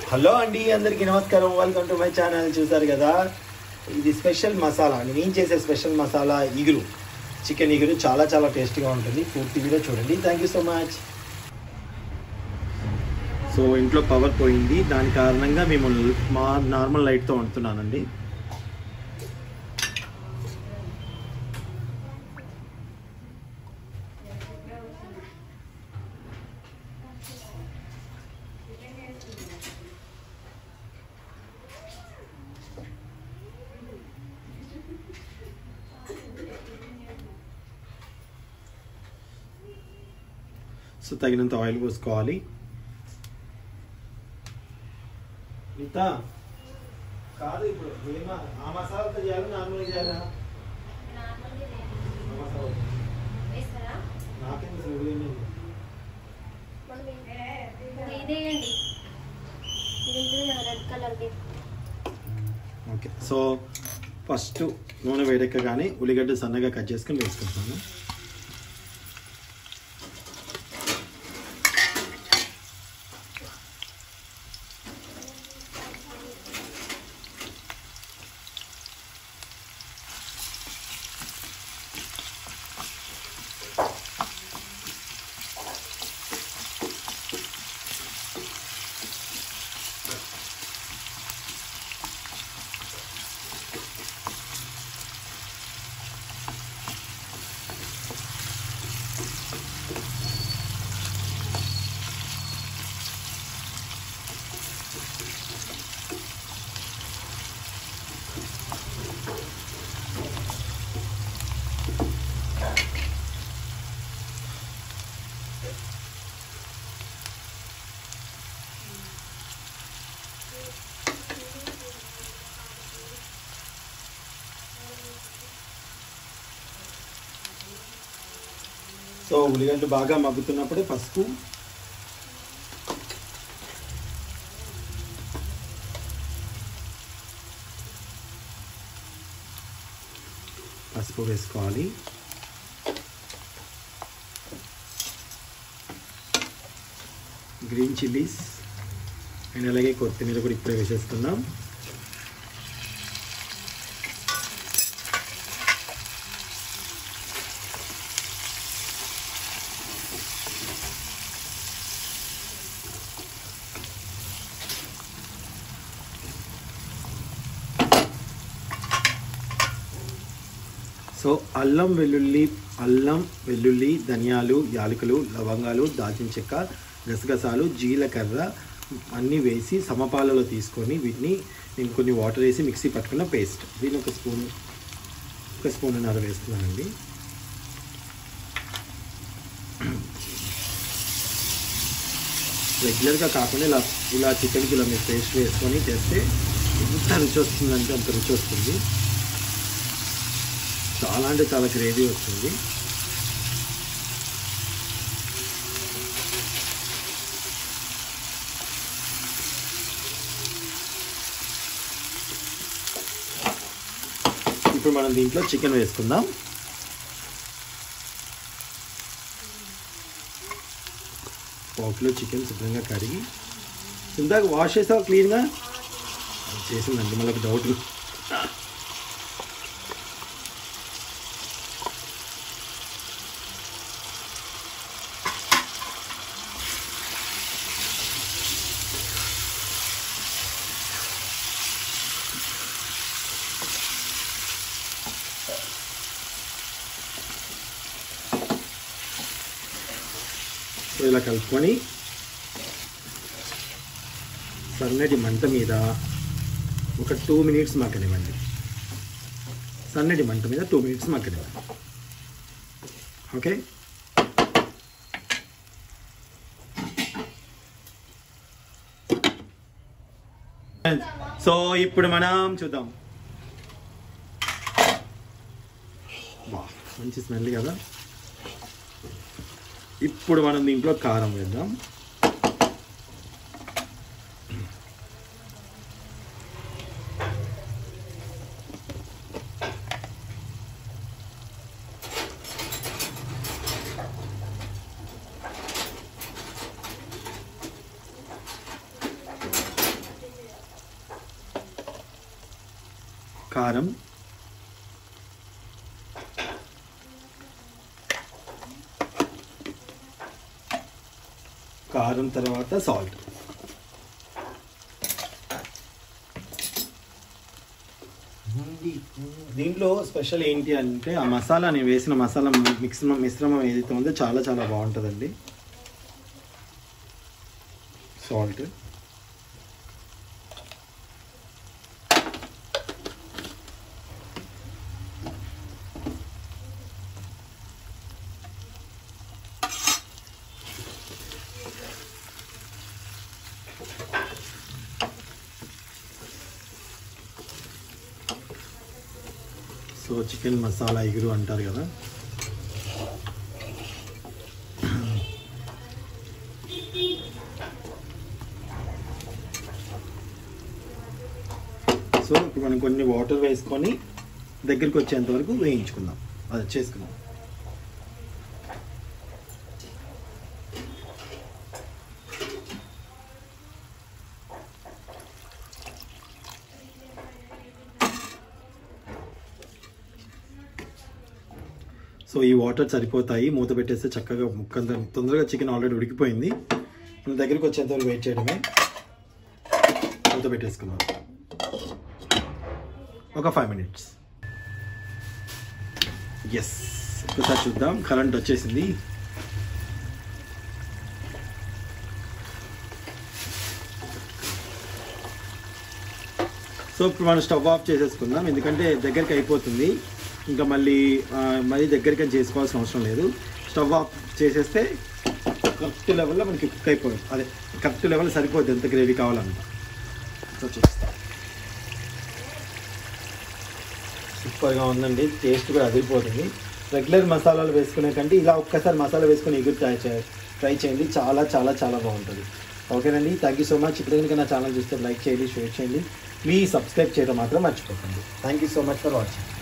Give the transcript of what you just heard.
Hello అండి అందరికీ నమస్కారం వెల్కమ్ టు మై ఛానల్ చూసారు కదా ఇది స్పెషల్ మసాలా నేను చేసే స్పెషల్ మసాలా ఇగురు చికెన్ ఇగురు చాలా చాలా టేస్టీగా ఉంటుంది పూర్తి వీడియో చూడండి thank you so much so ఇంట్లో పవర్ పోయింది దాని కారణంగా మేము మా నార్మల్ లైట్తో వండుతున్నానండి సో తగినంత ఆయిల్ పోసుకోవాలి ఇంత కాదు ఇప్పుడు ఏమా ఆ మసాలాతో చేయాలి నార్మల్గా చేయాలా ఆ మసాలా నాకేం అసలు తెలియదు. ఇదేయండి ఇది ఉంటుంది కదా రెడ్ కలర్ది ఓకే సో ఫస్ట్ నూనె వేడెక్కగానే ఉల్లిగడ్డ సన్నగా కట్ చేసుకొని వేసుకుంటాను సో ఉల్లిగడ్డలు బాగా మగ్గుతున్నప్పుడే పసుపు పసుపు వేసుకోవాలి గ్రీన్ చిల్లీస్ అండ్ అలాగే కొత్తిమీర కూడా ఇప్పుడే వేసేసుకుందాం సో అల్లం వెల్లుల్లి అల్లం వెల్లుల్లి ధనియాలు యాలకులు లవంగాలు దాల్చిన చెక్క గసగసాలు జీలకర్ర అన్నీ వేసి సమపాలలో తీసుకొని వీటిని నేను కొన్ని వాటర్ వేసి మిక్సీ పట్టుకున్న పేస్ట్ దీని ఒక స్పూన్ ఒక స్పూన్ నర వేస్తున్నానండి రెగ్యులర్గా కాకుండా ఇలా ఇలా చికెన్కి ఇలా మీరు పేస్ట్ వేసుకొని చేస్తే ఎంత రుచి వస్తుందంటే అంత రుచి వస్తుంది చాలా అంటే చాలా గ్రేవీ వస్తుంది ఇప్పుడు మనం దీంట్లో చికెన్ వేసుకుందాం పావుకిలో చికెన్ శుభ్రంగా కడిగి ఇందాక వాష్ చేసావు క్లీన్గా చేసిందండి మళ్ళీ ఒక డౌట్ సో ఇలా కలుపుకొని సన్నటి మంట మీద ఒక టూ మినిట్స్ మగ్గనివ్వండి సన్నటి మంట మీద టూ మినిట్స్ మగ్గనివ్వండి ఓకే సో ఇప్పుడు మనం చూద్దాం వా, మంచి స్మెల్ కదా ఇప్పుడు మనం దీంట్లో కారం వేద్దాం కారం కారం తర్వాత సాల్ట్ దీంట్లో స్పెషల్ ఏంటి అంటే ఆ మసాలా నేను వేసిన మసాలా మిక్స్ మిశ్రమం ఏదైతే ఉందో చాలా చాలా బాగుంటుందండి సాల్ట్ సో చికెన్ మసాలా ఎగురు అంటారు కదా సో ఇప్పుడు మనం కొన్ని వాటర్ వేసుకొని దగ్గరికి వచ్చేంత వరకు వేయించుకుందాం అది చేసుకుందాం సో ఈ వాటర్ సరిపోతాయి మూత పెట్టేస్తే చక్కగా ముక్కంత తొందరగా చికెన్ ఆల్రెడీ ఉడికిపోయింది మన దగ్గరికి వచ్చేంత వరకు వెయిట్ చేయడమే మూత పెట్టేసుకుందాం ఒక ఫైవ్ మినిట్స్ ఎస్ ఒకసారి చూద్దాం కరెంట్ వచ్చేసింది సో ఇప్పుడు మనం స్టవ్ ఆఫ్ చేసేసుకుందాం ఎందుకంటే దగ్గరికి అయిపోతుంది ఇంకా మళ్ళీ ఆ, మళ్ళీ దగ్గరికి అని చేసుకోవాల్సిన అవసరం లేదు స్టవ్ ఆఫ్ చేసేస్తే కరెక్ట్ లెవెల్లో మనకి కుక్ అయిపోయింది అదే కరెక్ట్ లెవెల్ సరిపోద్ది ఎంత గ్రేవీ కావాలంట సో చూస్తాం సూపర్గా ఉందండి టేస్ట్ కూడా అదిరిపోతుంది రెగ్యులర్ మసాలాలు వేసుకునే కంటే ఇలా ఒక్కసారి మసాలా వేసుకుని ఎగురు ట్రై చేయ ట్రై చేయండి చాలా చాలా చాలా బాగుంటుంది ఓకేనండి థ్యాంక్ యూ సో మచ్ ఇప్పుడు కనుక నా ఛానల్ చూస్తే లైక్ చేయండి షేర్ చేయండి ప్లీజ్ సబ్స్క్రైబ్ చేయడం మాత్రం మర్చిపోకండి thank you so much for watching